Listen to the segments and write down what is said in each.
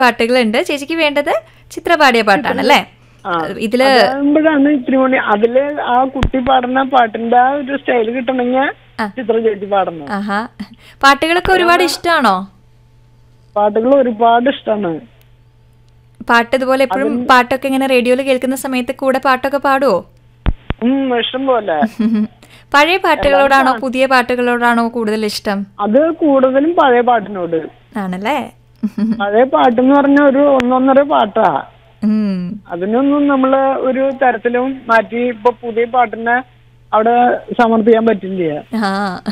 പാട്ടുകളുണ്ട് ചേച്ചിക്ക് വേണ്ടത് ചിത്ര പാടിയ പാട്ടാണല്ലേ ആ. ഇതില് അതാകുമ്പോഴാണ് ഇത്തിരി കൂടി അതില് ആ കുട്ടി പാടുന്ന പാട്ടിന്റെ ആ ഒരു സ്റ്റൈൽ കിട്ടണമെങ്കിൽ ചിത്ര ചേച്ചി പാടണം ആഹാ പാട്ടുകളൊക്കെ ഒരുപാട് ഇഷ്ടമാണോ പാട്ടുകൾ ഒരുപാട് ഇഷ്ടമാണ് പാട്ട് ഇതുപോലെ എപ്പോഴും പാട്ടൊക്കെ ഇങ്ങനെ റേഡിയോയിൽ കേൾക്കുന്ന സമയത്ത് കൂടെ പാട്ടൊക്കെ പാടുവോ ഉം ഇഷ്ടം പോലെ പഴയ പാട്ടുകളോടാണോ പുതിയ പാട്ടുകളോടാണോ കൂടുതൽ ഇഷ്ടം അത് കൂടുതലും പഴയ പാട്ടിനോട് ആണല്ലേ പഴയ പാട്ടെന്ന് പറഞ്ഞ ഒരു ഒന്നൊന്നര പാട്ടാ ഉം. അതിനൊന്നും നമ്മള് ഒരു തരത്തിലും മാറ്റി ഇപ്പൊ പുതിയ പാട്ടിനെ അവിടെ സമർപ്പിക്കാൻ പറ്റില്ല ആ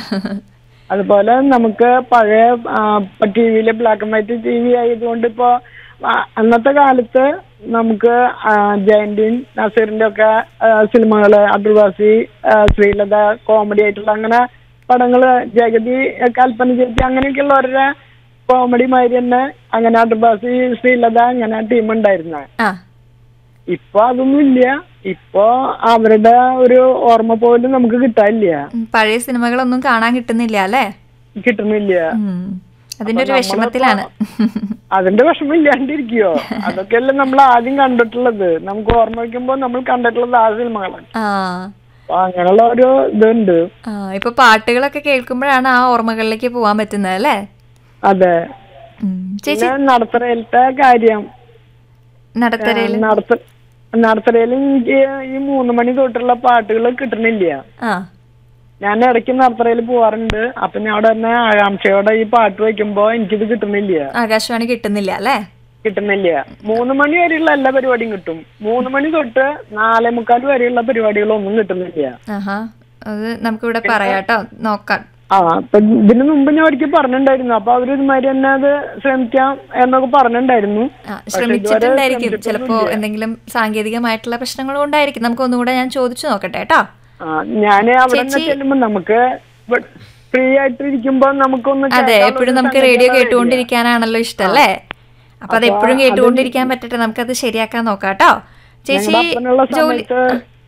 അതുപോലെ നമുക്ക് പഴയ ടി വിയിലെ black and white TV ആയതുകൊണ്ട് ഇപ്പോ ആ, അന്നത്തെ കാലത്ത് നമുക്ക് ആ, ജയന്റിൻ നസീറിന്റെ ഒക്കെ സിനിമകള് അബ്ദുൾവാസി ആ, ശ്രീലത കോമഡി ആയിട്ടുള്ള അങ്ങനെ പടങ്ങള് ജഗതി കൽപ്പന ചേച്ചി അങ്ങനെയൊക്കെയുള്ളവരുടെ കോമഡി മാതിരി തന്നെ അങ്ങനെ അബ്ദുൾവാസി ശ്രീലത അങ്ങനെ ടീം ഉണ്ടായിരുന്ന ആ ഇപ്പൊ അതൊന്നും ഇല്ല ഇപ്പൊ അവരുടെ ഒരു ഓർമ്മ പോലും നമുക്ക് കിട്ടാനില്ല ഉം, പഴയ സിനിമകളൊന്നും കാണാൻ കിട്ടുന്നില്ല അല്ലേ കിട്ടുന്നില്ല ഉം. അതിന്റെ ഒരു വിഷമത്തിലാണ് അതിന്റെ വിഷമം ഇല്ലാണ്ടിരിക്കയോ അതൊക്കെയല്ലേ നമ്മൾ ആദ്യം കണ്ടിട്ടുള്ളത് നമുക്ക് ഓർമ്മ വയ്ക്കുമ്പോ നമ്മൾ കണ്ടിട്ടുള്ളത് ആ സിനിമകളാണ് ആ അപ്പൊ അങ്ങനെയുള്ള ഒരു ഇതുണ്ട് ആ ഇപ്പൊ പാട്ടുകളൊക്കെ കേൾക്കുമ്പോഴാണ് ആ ഓർമ്മകളിലേക്ക് പോവാൻ പറ്റുന്നത് അല്ലേ അതെ ഉം. ചേച്ചി പിന്നെ നടത്തറയിലത്തെ കാര്യം നടത്തരയില് നടത്ത നടത്തറയിൽ എനിക്ക് ഈ മൂന്ന് മണി തൊട്ടുള്ള പാട്ടുകൾ കിട്ടണില്ല ആ ഞാൻ ഇടയ്ക്ക് നടത്തറയിൽ പോവാറുണ്ട് അപ്പൊ ഞാൻ അവിടെ തന്നെ ആകാംക്ഷയോടെ ഈ പാട്ട് വയ്ക്കുമ്പോ എനിക്കിത് കിട്ടുന്നില്ല ആകാശവാണി കിട്ടുന്നില്ല അല്ലേ കിട്ടുന്നില്ല മൂന്ന് മണി വരെയുള്ള എല്ലാ പരിപാടിയും കിട്ടും മൂന്ന് മണി തൊട്ട് നാലേ മുക്കാൽ വരെയുള്ള പരിപാടികളൊന്നും കിട്ടുന്നില്ല ആഹാ അത് നമുക്കിവിടെ പറയാട്ടോ നോക്കാം ആ അപ്പൊ ഇതിനു മുമ്പ് ഞാൻ ഒരിക്കൽ പറഞ്ഞിട്ടുണ്ടായിരുന്നു അപ്പൊ അവര് ഇതുമാതിരി തന്നെ അത് ശ്രമിക്കാം എന്നൊക്കെ പറഞ്ഞിട്ടുണ്ടായിരുന്നു ആ, ശ്രമിച്ചിട്ടുണ്ടായിരിക്കും ചിലപ്പോ എന്തെങ്കിലും സാങ്കേതികമായിട്ടുള്ള പ്രശ്നങ്ങൾ കൊണ്ടായിരിക്കും നമുക്ക് ഒന്നുകൂടെ ഞാൻ ചോദിച്ചു നോക്കട്ടെ കേട്ടോ ആ ഞാന് അവിടെ നിന്ന് ചെല്ലുമ്പോ നമുക്ക് ഫ്രീ ആയിട്ട് ഇരിക്കുമ്പോ നമുക്കൊന്ന് അതെ കേൾക്കാനുള്ള എപ്പോഴും ഒരു നമുക്ക് സംഗതി റേഡിയോ അറിയില്ല. കേട്ടുകൊണ്ടിരിക്കാനാണല്ലോ ഇഷ്ടം അല്ലേ അപ്പൊ അത് എപ്പോഴും കേട്ടുകൊണ്ടിരിക്കാൻ പറ്റട്ടെ നമുക്കത് ശരിയാക്കാൻ നോക്കാം കേട്ടോ ചേച്ചി ഞങ്ങൾ അപ്പനുള്ള ജോലി സമയത്ത്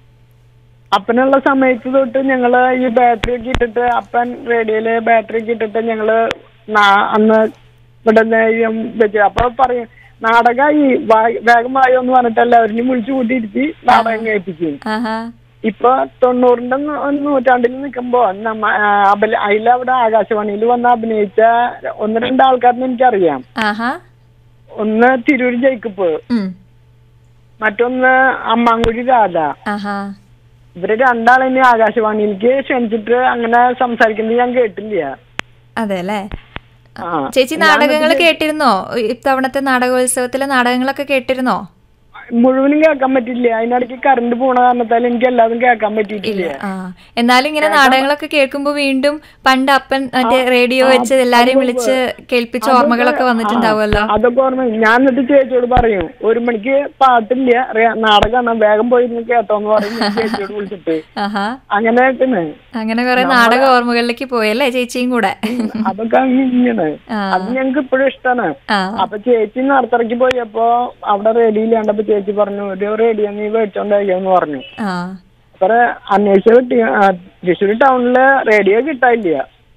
അപ്പനുള്ള സമയത്ത് തൊട്ട് ഞങ്ങള് ഈ ബാറ്ററി ഒക്കെ ഇട്ടിട്ട് അപ്പൻ റേഡിയോയില് ബാറ്ററി ഒക്കെ ഇട്ടിട്ട് ഞങ്ങള് നാ- അന്ന് ഇവിടെ നേരം വെച്ച് അപ്പൊ പറയും നാടകമായി വേഗം വായോ എന്ന് പറഞ്ഞിട്ട് എല്ലാവരും വിളിച്ചു കൂട്ടിയിരുത്തി നാടകം കേൾപ്പിക്കും ആഹാ ഇപ്പൊ തൊണ്ണൂറിന്റെ നൂ- നൂറ്റാണ്ടിൽ നിൽക്കുമ്പോ നമ്മ ആ, അബല അതിലവിടെ ആകാശവാണിയിൽ വന്ന് അഭിനയിച്ച ഒന്ന് രണ്ട് ആൾക്കാരിനെ എനിക്കറിയാം ആഹാ ഒന്ന് തിരൂർ ജയിക്കപ്പ് ഉം മറ്റൊന്ന് അമ്മാങ്കുഴി രാധ ആഹാ ഇവര് രണ്ടാളെന്നെ ആകാശവാണിയിലേക്ക് ക്ഷണിച്ചിട്ട് അങ്ങനെ സംസാരിക്കുന്നത് ഞാൻ കേട്ടില്ല അതെ അല്ലേ ആ ചേച്ചി നാടകങ്ങൾ കേട്ടിരുന്നോ ഇത്തവണത്തെ നാടകോത്സവത്തിലെ നാടകങ്ങളൊക്കെ കേട്ടിരുന്നോ മുഴുവനും കേൾക്കാൻ പറ്റില്ല അതിനിടയ്ക്ക് കറണ്ട് പോണ കാരണത്താൽ എനിക്ക് എല്ലാതും കേൾക്കാൻ പറ്റിയിട്ടില്ല ആ എന്നാലും ഇങ്ങനെ നാടകങ്ങളൊക്കെ കേൾക്കുമ്പോ വീണ്ടും പണ്ട് അപ്പൻ മറ്റേ റേഡിയോ വെച്ച് എല്ലാരെയും വിളിച്ച് കേൾപ്പിച്ച ഓർമ്മകളൊക്കെ വന്നിട്ടുണ്ടാവുമല്ലോ അതൊക്കെ ഓർമ്മ ഞാൻ എന്നിട്ട് ചേച്ചിയോട് പറയും ഒരു മണിക്ക് പാട്ടില്ല അറിയാ- നാടകമാണ് വേഗം പോയി ഇരുന്ന് കേട്ടോന്ന് പറയും ഞാൻ ചേച്ചിയോട് വിളിച്ചിട്ട് ആഹാ അങ്ങനെ തന്നെ അങ്ങനെ കുറെ നാടക ഓർമ്മകളിലേക്ക് പോയല്ലേ ചേച്ചിയും കൂടെ അതൊക്കെ അങ്ങ് ഇങ്ങനെ ആ. അത് ഞങ്ങക്ക് ഇപ്പോഴും ഇഷ്ടമാണ് ആ അപ്പൊ ചേച്ചി നടത്തിറക്കി പോയപ്പോ അവിടെ റേഡിയോ ഇല്ലാണ്ടപ്പോ ചേച്ചി പറഞ്ഞു ഒരു റേഡിയോ നീ മേടിച്ചോണ്ടായിന്ന് പറഞ്ഞു ആ അപ്പൊ അന്വേഷിച്ച കിട്ടി ആ, തൃശ്ശൂർ ടൗണില് റേഡിയോ കിട്ടാനില്ല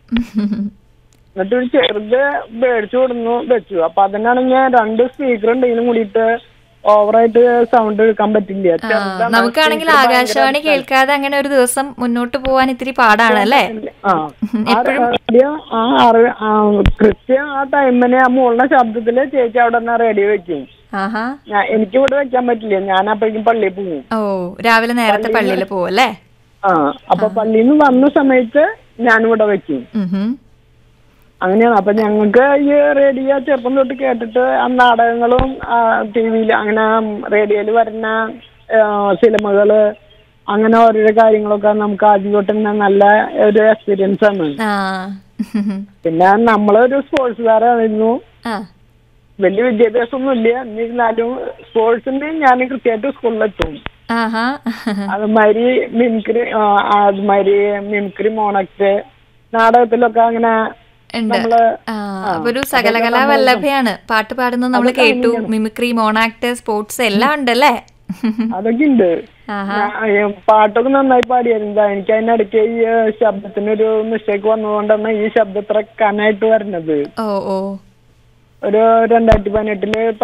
എന്നിട്ട് ഒരു ചെറുത് മേടിച്ചു കൊടുന്നു വെച്ചു അപ്പൊ അതിനാണെങ്കിൽ രണ്ട് സ്പീക്കർ ഉണ്ടെങ്കിലും കൂടിയിട്ട് ഓവറായിട്ട് സൗണ്ട് എടുക്കാൻ പറ്റില്ല ചെറുതാണ്. നമുക്കാണെങ്കിൽ speaker ആകാശവാണി കേൾക്കാതെ അങ്ങനെ ഒരു ദിവസം മുന്നോട്ട് പോവാൻ ഇത്തിരി പാടാണ് അല്ലേ ആ ആ റേഡിയോ ആ അറി- ആ, കൃത്യം ആ ടൈമിന് ആ മുകളിലെ ശബ്ദത്തില് ചേച്ചി അവിടെ നിന്ന് റേഡിയോ വെക്കും ആഹാ ഞാൻ എനിക്ക് ഇവിടെ വെക്കാൻ പറ്റില്ല ഞാൻ അപ്പോഴേക്കും പള്ളിയിൽ പോകും ഓ രാവിലെ നേരത്തെ പള്ളിയിൽ പോവും അല്ലേ ആ അപ്പൊ പള്ളിയിൽ നിന്ന് വന്ന സമയത്ത് ഞാനിവിടെ വെക്കും ഉം ഹും. അങ്ങനെയാണ് അപ്പൊ ഞങ്ങൾക്ക് ഈ റേഡിയോ ചെറുപ്പം തൊട്ട് കേട്ടിട്ട് ആ നാടകങ്ങളും ടി വിയിൽ അങ്ങനെ റേഡിയോയിൽ വരുന്ന ആ, സിനിമകള് അങ്ങനെ ഓരോരോ കാര്യങ്ങളൊക്കെ നമുക്ക് ആദ്യം തൊട്ട് തന്നെ നല്ല ഒരു എക്സ്പീരിയൻസ് ആണ് ആ പിന്നെ നമ്മളൊരു സ്പോർട്സുകാരായിരുന്നു ആ വലിയ വിദ്യാഭ്യാസമൊന്നും ഇല്ല എന്നിരുന്നാലും സ്പോർട്സിന് ഞാൻ കൃത്യമായിട്ട് സ്കൂളിലെത്തും ആഹാ അതുമാതിരി മിമിക്രി ആ, അതുമാതിരി മിമിക്രി മോണക്ട് നാടകത്തിലൊക്കെ അങ്ങനെ ഉണ്ട് നമ്മള് ആ അപ്പൊ ഒരു സകലകലാ വല്ലഭയാണ് പാട്ട് പാടുന്നത് നമ്മൾ കേട്ടു മിമിക്രി മോണാക്ട് സ്പോർട്സ് എല്ലാം ഉണ്ടല്ലേ അതൊക്കെ ഉണ്ട് ആഹാ ഞാൻ- ഏ, പാട്ടൊക്കെ നന്നായി പാടിയായിരുന്നു എനിക്ക് അതിനിടയ്ക്ക് ഈ ഏ, ശബ്ദത്തിനൊരു മിസ്റ്റേക്ക് വന്നതുകൊണ്ടാണ് ഈ ശബ്ദം ഇത്ര കനായിട്ട് വരുന്നത് ഓ ഓ ഒരു രണ്ടായിരത്തി പതിനെട്ടില്